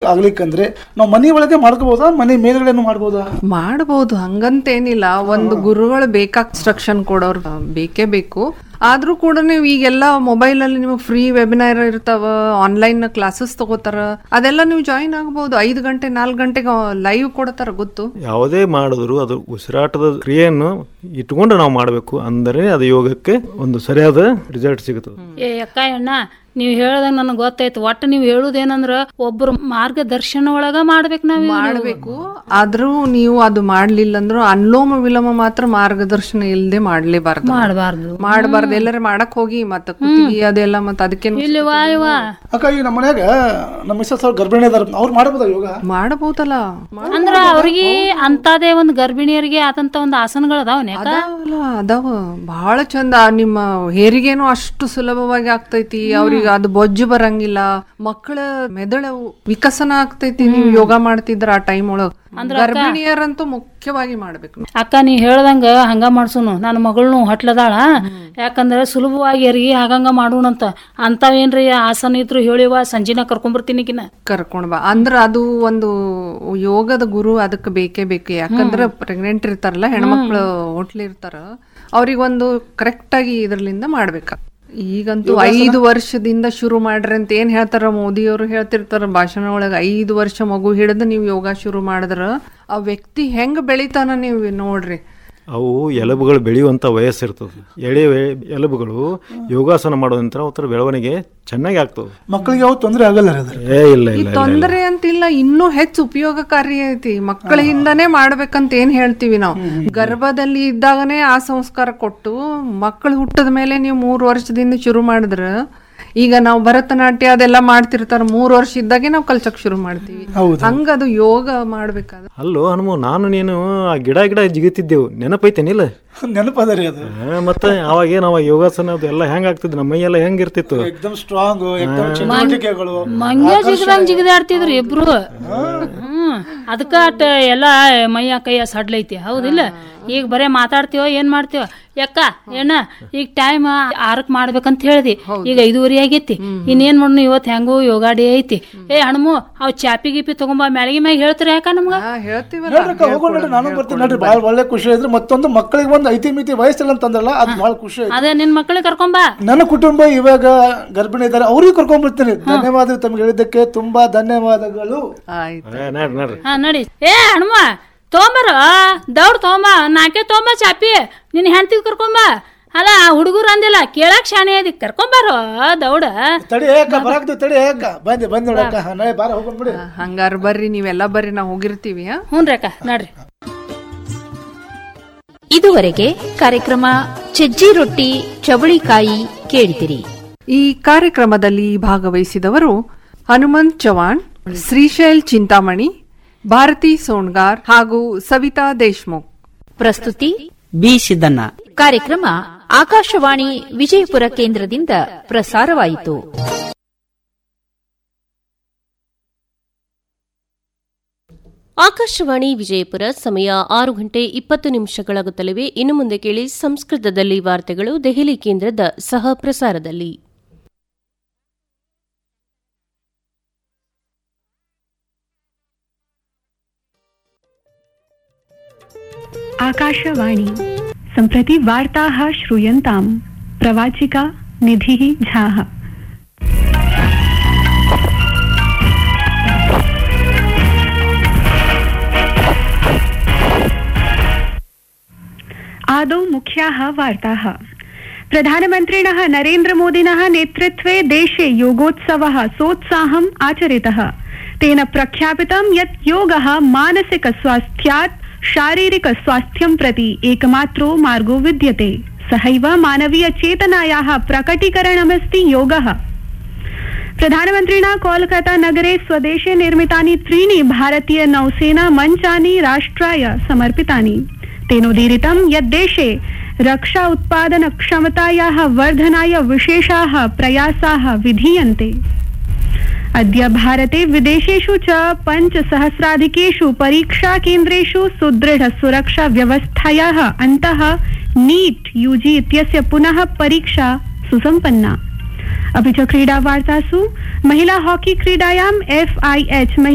ಆಗ್ಲಿಕ್ಕಂದ್ರೆ ನಾವು ಮನೆ ಒಳಗೆ ಮಾಡ್ಕೋಬಹುದಾ ಮನೆ ಮೇಲ್ಗಡೆನು ಮಾಡ್ಬೋದಾ ಮಾಡಬಹುದು ಹಂಗಂತೇನಿಲ್ಲ ಒಂದು ಗುರುಗಳು ಬೇಕಾ ಇನ್ಸ್ಟ್ರಕ್ಷನ್ ಕೊಡೋರು ಆ, ಬೇಕೇ ಬೇಕು ಆದ್ರೂ ಕೂಡ ನೀವು ಈಗೆಲ್ಲ ಮೊಬೈಲ್ ಅಲ್ಲಿ ನಿಮಗೆ ಫ್ರೀ ವೆಬಿನಾರ್ ಇರ್ತಾವ ಆನ್ಲೈನ್ ಕ್ಲಾಸಸ್ ತಗೋತಾರ ಅದೆಲ್ಲ ನೀವು ಜಾಯಿನ್ ಆಗಬಹುದು ಐದು ಗಂಟೆ ನಾಲ್ಕು ಗಂಟೆಗೆ ಲೈವ್ ಕೊಡ್ತಾರ ಗೊತ್ತು ಯಾವುದೇ ಮಾಡಿದ್ರು ಅದು ಉಸಿರಾಟದ ಕ್ರಿಯೆಯನ್ನು ಇಟ್ಕೊಂಡು ನಾವು ಮಾಡಬೇಕು ಅಂದರೆ ಅದು ಯೋಗಕ್ಕೆ ಒಂದು ಸರಿಯಾದ ರಿಸಲ್ಟ್ ಸಿಗುತ್ತದೆ ಏ ಅಕ್ಕ ಅಣ್ಣ ನೀವು ಹೇಳ್ದಂಗ ನನಗೆ ಗೊತ್ತಾಯ್ತು ಒಟ್ಟು ನೀವು ಹೇಳುದೇನಂದ್ರ ಒಬ್ಬರು ಮಾರ್ಗದರ್ಶನ ಒಳಗ ಮಾಡ್ಬೇಕು ನಾವ್ ಇವ್ರು. ಮಾಡಬೇಕು ಆದ್ರೂ ನೀವು ಅದು ಮಾಡ್ಲಿಲ್ಲ ಅಂದ್ರೂ ಅನ್ಲೋಮ ವಿಲೋಮ ಮಾತ್ರ ಮಾರ್ಗದರ್ಶನ ಇಲ್ಲದೆ ಮಾಡ್ಲೇಬಾರ್ದು ಮಾಡ್ಬಾರ್ದು ಮಾಡಬಾರ್ದು ಎಲ್ಲರೂ ಮಾಡಕ್ ಹೋಗಿ ಮತ್ತೆ ಕುತ್ತಿಗೆ ಅದೆಲ್ಲ ಮತ್ತೆ ಅದಕ್ಕೆ ಇಲ್ಲಿ ವಾ ಇವ ಅಕ್ಕ ಈಗ ನಮ್ಮ ಮನ್ಯಾಗ ನಮ್ಮ ಮಿಸ್ಸಸ್ ಅವ್ರು ಗರ್ಭಿಣಿ ಅದಾರ ಅವ್ರು ಮಾಡ್ಬೋದಾ ಯೋಗ ಮಾಡಬಹುದಲ್ಲ ಅಂದ್ರ ಅವ್ರಿಗೆ ಅಂತದೇ ಒಂದು ಗರ್ಭಿಣಿಯರಿಗೆ ಆದಂತ ಒಂದು ಆಸನಗಳು ಅದಾವನೆ ಅಕ್ಕ ಅದಾವಲ್ಲ ಅದಾವ ಬಹಳ ಚಂದ ನಿಮ್ಮ ಹೇರಿಗೆನು ಅಷ್ಟು ಸುಲಭವಾಗಿ ಆಗ್ತೈತಿ ಅವ್ರಿಗೆ ಅದು ಬೊಜ್ಜು ಬರಂಗಿಲ್ಲ ಮಕ್ಕಳ ಮೆದುಳು ವಿಕಸನ ಆಗ್ತೈತಿ ನೀವು ಯೋಗ ಮಾಡ್ತಿದ್ರ ಆ ಟೈಮ್ ಒಳಗ್ ಗರ್ಭಿಣಿಯರಂತೂ ಮುಖ್ಯವಾಗಿ ಮಾಡ್ಬೇಕು ಅಕ್ಕ ನೀ ಹೇಳ್ದಂಗ ಹಂಗ ಮಾಡ್ಸುನು ನನ್ನ ಮಗಳನು ಹೊಟ್ಲದಾಳ ಯಾಕಂದ್ರೆ ಸುಲಭವಾಗಿ ಎರಿಗೆ ಆಗಂಗ ಮಾಡೋಣಂತ ಅಂತಾವೇನ್ರಿ ಆಸನ ಇದ್ರು ಹೇಳಿವ ಸಂಜಿನ ಕರ್ಕೊಂಬರ್ತೀನಿ ಕಿನ ಕರ್ಕೊಂಡ್ ಬಾ ಅಂದ್ರ ಅದು ಒಂದು ಯೋಗದ ಗುರು ಅದಕ್ಕೆ ಬೇಕೇ ಬೇಕು ಯಾಕಂದ್ರ ಪ್ರೆಗ್ನೆಂಟ್ ಇರ್ತಾರಲ್ಲ ಹೆಣ್ಮಕ್ಳು ಹೋಟ್ಲಿರ್ತಾರ ಅವ್ರಿಗೊಂದು ಕರೆಕ್ಟ್ ಆಗಿ ಇದ್ರಲಿಂದ ಮಾಡ್ಬೇಕ ಈಗಂತೂ ಐದು ವರ್ಷದಿಂದ ಶುರು ಮಾಡ್ರಿ ಅಂತ ಏನ್ ಹೇಳ್ತಾರ ಮೋದಿಯವರು ಹೇಳ್ತಿರ್ತಾರ ಭಾಷಣ ಒಳಗ ಐದು ವರ್ಷ ಮಗು ಹಿಡಿದು ನೀವು ಯೋಗ ಶುರು ಮಾಡಿದ್ರ ಆ ವ್ಯಕ್ತಿ ಹೆಂಗ್ ಬೆಳಿತಾನ ನೀವು ನೋಡ್ರಿ ಅವು ಎಲುಬುಗಳು ಬೆಳೆಯುವಂಥ ವಯಸ್ಸಿರ್ತದೆ ಎಳೆ ವೆ- ಎಲುಬುಗಳು ಯೋಗಾಸನ ಮಾಡೋದಂತರ ಅವತ್ತರ ಬೆಳವಣಿಗೆ ಚೆನ್ನಾಗಿ ಆಗ್ತದೆ ಮಕ್ಕಳಿಗೆ ಯಾವ ತೊಂದರೆ ಆಗಲ್ಲ ರೀ ಅದ್ರ ಏ ಇಲ್ಲ ಈ ಇಲ್ಲ ತೊಂದರೆ ಅಂತಿಲ್ಲ ಇನ್ನೂ ಹೆಚ್ಚು ಉಪಯೋಗಕಾರಿ ಐತಿ ಮಕ್ಕಳ ಹಿಂದನೇ ಮಾಡ್ಬೇಕಂತ ಏನ್ ಹೇಳ್ತೀವಿ ನಾವು ಗರ್ಭದಲ್ಲಿ ಇದ್ದಾಗನೇ ಆ ಸಂಸ್ಕಾರ ಕೊಟ್ಟು ಮಕ್ಕಳು ಹುಟ್ಟದ ಮೇಲೆ ನೀವು ಮೂರು ವರ್ಷದಿಂದ ಶುರು ಮಾಡಿದ್ರ ಈಗ ನಾವು ಭರತನಾಟ್ಯ ಅದೆಲ್ಲ ಮಾಡ್ತಿರ್ತಾರ ಮೂರು ವರ್ಷ ಇದ್ದಾಗೆ ನಾವು ಕಲ್ಸಕ್ ಶುರು ಮಾಡ್ತೀವಿ ಹೌದು. ಹಂಗದು ಯೋಗ ಮಾಡ್ಬೇಕಾದ ಅಲ್ಲೋ ಹನುಮ ನಾನು ನೀನು ಆ ಗಿಡ ಗಿಡ ಜಿಗಿತಿದ್ದೆವು ನೆನಪೈತೇನಿಲ್ಲ ನೆನಪದ ರೀ ಅದು ಆ, ಮತ್ತೆ ಅವಾಗ ಏನು ಅವಾಗ ಯೋಗಾಸನ ಅದು ಎಲ್ಲ ಹೆಂಗ್ ಆಗ್ತಿದ್ದು ನಮ್ಮ ಮೈಯೆಲ್ಲ ಹೆಂಗ್ ಇರ್ತಿತ್ತು ಎಕ್ದಮ್ ಸ್ಟ್ರಾಂಗ್ ಎಕ್ದಮ್ ಚಟುವಟಿಕೆಗಳು ಮಂಗ್ಯ ಜಿಗದಂಗ್ ಜಿಗದಾಡ್ತಿದ್ರು ಇಬ್ರು ಹ್ಮ್ ಅದಕ್ಕ ಅಟ್ ಎಲ್ಲ ಮೈಯ ಕೈಯ ಸಡ್ಲೈತಿ ಹೌದಿಲ್ಲ ಈಗ ಬರೇ ಮಾತಾಡ್ತೀವೋ ಏನ್ ಮಾಡ್ತೀವ ಯಾಕ ಏನ ಈಗ ಟೈಮ್ ಆರಕ್ ಮಾಡ್ಬೇಕಂತ ಹೇಳ್ದಿ ಈಗ ಐದುವರೆ ಆಗೈತಿ ಇನ್ನೇನ್ ಮಾಡೋಣ ಇವತ್ ಹೆಂಗೋ ಯೋಗ ಡೇ ಐತಿ ಏ ಹಣ್ಮು ಅವ್ ಚಾಪಿ ಗಿಪಿ ತಗೊಂಬ ಮ್ಯಾಳಿಗೆ ಮ್ಯಾಗ ಹೇಳ್ತಾರ ಯಾಕ ನಮ್ಗ ಹಾ, ಹೇಳ್ತೀವಲ್ಲ ನೋಡ್ರಕ್ಕ ಹೋಗೋಣ ನೋಡ್ರಿ ನಾನು ಬರ್ತೀನಿ ನೋಡ್ರಿ ಭಾಳ ಒಳ್ಳೆ ಖುಷಿ ಇದ್ರೆ ಮತ್ತೊಂದು ಮಕ್ಕಳಿಗೆ ಒಂದು ಐತಿ ಮಿತಿ ವಯಸ್ಸಿಲ್ಲ ಅಂತಂದ್ರಲ್ಲ ಅದು ಭಾಳ ಖುಷಿ ಆಯ್ತು ಅದೇ ನಿನ್ ಮಕ್ಳಿಗೆ ಕರ್ಕೊಂಬಾ ನನ್ನ ಕುಟುಂಬ ಇವಾಗ ಗರ್ಭಿಣಿ ಇದ್ದಾರೆ ಅವ್ರಿಗೆ ಕರ್ಕೊಂಡ್ಬಿಡ್ತೀನಿ ಧನ್ಯವಾದ ತಮ್ಗೆ ಹೇಳಿದ್ದಕ್ಕೆ ತುಂಬಾ ಧನ್ಯವಾದಗಳು ಆಯ್ತು ಏ, ನೋಡ್ರಿ ನೋಡ್ರಿ ಹಾ ನಡಿ ಏ ಹಣ್ಮ ತೊಗೊಂಬರ ದೌಡ್ ತೊಗೊಂಬ ನಾಕೆ ತೊಗೊಂಬ ಚಾಪಿ ನಿನ್ ಹೆಂಡತಿ ಕರ್ಕೊಂಬ ಅಲ್ಲ ಹುಡುಗರು ಅಂದಿಲ್ಲ ಕೇಳಕ್ ಶಾಣೆ ಅದಿ ಕರ್ಕೊಂಬಾರೋ ದೌಡ ತಡಿ ಏಕ ಬರಾಕ್ದು ತಡಿ ಏಕ ಬಂದೆ ಬಂದ್ ನೋಡಕ್ಕ ನಾಳೆ ಬಾರ ಹೋಗ್ಬಿಡಿ ಹಂಗಾರ ಬರ್ರಿ ನೀವೆಲ್ಲ ಬರ್ರಿ ನಾವು ಹೋಗಿರ್ತೀವಿ ಆ? ಹ್ಞೂ ಅಕ್ಕ ನಡ್ರಿ ಇದುವರೆಗೆ ಕಾರ್ಯಕ್ರಮ ಸಜ್ಜಿ ರೊಟ್ಟಿ ಚವಳಿಕಾಯಿ ಕೇಳಿದಿರಿ ಈ ಕಾರ್ಯಕ್ರಮದಲ್ಲಿ ಭಾಗವಹಿಸಿದವರು ಹನುಮಂತ್ ಚವಾಣ್ ಶ್ರೀಶೈಲ್ ಚಿಂತಾಮಣಿ ಭಾರತಿ ಸೋಣ್ಗಾರ್ ಹಾಗೂ ಸವಿತಾ ದೇಶ್ಮುಖ್ ಪ್ರಸ್ತುತಿ ಬಿ ಸಿದ್ದಣ್ಣ ಕಾರ್ಯಕ್ರಮ ಆಕಾಶವಾಣಿ ವಿಜಯಪುರ ಕೇಂದ್ರದಿಂದ ಪ್ರಸಾರವಾಯಿತು ಆಕಾಶವಾಣಿ ವಿಜಯಪುರ ಸಮಯ ಆರು ಗಂಟೆ ಇಪ್ಪತ್ತು ನಿಮಿಷಗಳಾಗುತ್ತಲಿವೆ ಇನ್ನು ಮುಂದೆ ಕೇಳಿ ಸಂಸ್ಕೃತದಲ್ಲಿ ವಾರ್ತೆಗಳು ದೆಹಲಿ ಕೇಂದ್ರದ ಸಹ ಪ್ರಸಾರದಲ್ಲಿ आकाशवाणी सम्प्रति वार्ताः श्रूयन्ताम् प्रवाचिका निधिः झाः आदौ मुख्याः वार्ताः प्रधानमन्त्रिणः नरेन्द्रमोदिनः नेतृत्वे देशे योगोत्सवः सोत्साहम् आचरितः तेन प्रख्यापितं यत् योगः मानसिकस्वास्थ्यात् शारीरिकस्वास्थ्यं प्रति एकमात्रो मार्गो विद्यते सहैव मानवीयचेतनायाः प्रकटीकरणमस्ति योगः प्रधानमन्त्रिणा कोलकाता नगरे स्वदेशे निर्मितानि त्रीणि भारतीय नौसेना मञ्चानि राष्ट्राय समर्पितानि तेनोदीरितं यत् देशे रक्षा उत्पादन क्षमतायाः वर्धनाय विशेषाः प्रयासाः विधीयन्ते अद्य भारते विदेशेषु च पञ्चसहस्राधिकेषु परीक्षाकेन्द्रेषु सुदृढ सुरक्षा व्यवस्थायाः अन्तः नीट यूजी इत्यस्य पुनः परीक्षा सुसम्पन्ना अपि च क्रीडावार्तासु महिला हॉकी क्रीडायाम् एफआईएच